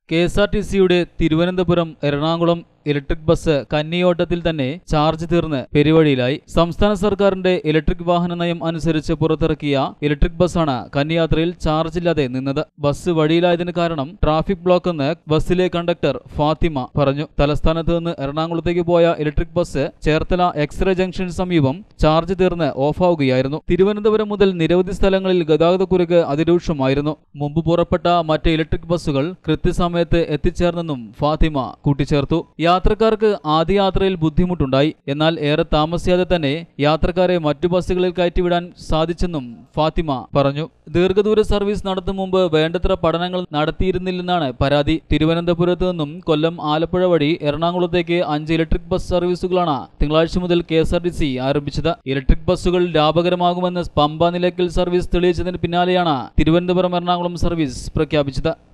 K S R T സിയുടെ Thiruvananthapuram Ernakulam electric bus കന്നിയോട്ടത്തിൽ തന്നെ ചാർജ് തീർന്ന് പെരുവഴിയിലായി സംസ്ഥാന സർക്കാരിന്റെ ഇലക്ട്രിക് വാഹന നയം അനുസരിച്ച് പുറത്തിറക്കിയ ഇലക്ട്രിക് ബസ്സാണ് കന്നിയാത്രയിൽ ചാർജ് ഇല്ലാതെ നിന്നത് ബസ് വഴിയിലായതിന് കാരണം ട്രാഫിക് ബ്ലോക്ക് എന്ന് ബസ്സിലെ കണ്ടക്ടർ ഫാത്തിമ പറഞ്ഞു തലസ്ഥാനത്ത് നിന്ന് എറണാകുളത്തേക്ക് പോയ ഇലക്ട്രിക് ബസ് ചേർത്തല എക്സ്റേ ജംഗ്ഷന് സമീപം ചാർജ് തീർന്ന് ഓഫാവുകയായിരുന്നു തിരുവനന്തപുരം മുതൽ നിരവധി സ്ഥലങ്ങളിൽ ഗതാഗതക്കുരുക്ക് അതിരൂക്ഷമായിരുന്നു മുമ്പ് പുറപ്പെട്ട മറ്റ് ഇലക്ട്രിക് ബസ്സുകൾ കൃത്യസമയത്ത് എത്തിച്ചേർന്നെന്നും ഫാത്തിമ കൂട്ടിച്ചേർത്തു യാത്രക്കാർക്ക് ആദ്യ യാത്രയിൽ ബുദ്ധിമുട്ടുണ്ടായി എന്നാൽ ഏറെ താമസിയാതെ തന്നെ യാത്രക്കാരെ മറ്റു ബസ്സുകളിൽ കയറ്റിവിടാൻ സാധിച്ചെന്നും ഫാത്തിമ പറഞ്ഞു ദീർഘദൂര സർവീസ് നടത്തും മുമ്പ് വേണ്ടത്ര പഠനങ്ങൾ നടത്തിയിരുന്നില്ലെന്നാണ് പരാതി തിരുവനന്തപുരത്ത് നിന്നും കൊല്ലം ആലപ്പുഴ വഴി എറണാകുളത്തേക്ക് അഞ്ച് ഇലക്ട്രിക് ബസ് സർവീസുകളാണ് തിങ്കളാഴ്ച മുതൽ K S R T C ആരംഭിച്ചത് ഇലക്ട്രിക് ബസ്സുകൾ ലാഭകരമാകുമെന്ന് പമ്പ നിലയ്ക്കൽ സർവീസ് തെളിയിച്ചതിന് പിന്നാലെയാണ് തിരുവനന്തപുരം എറണാകുളം സർവീസ് പ്രഖ്യാപിച്ചത്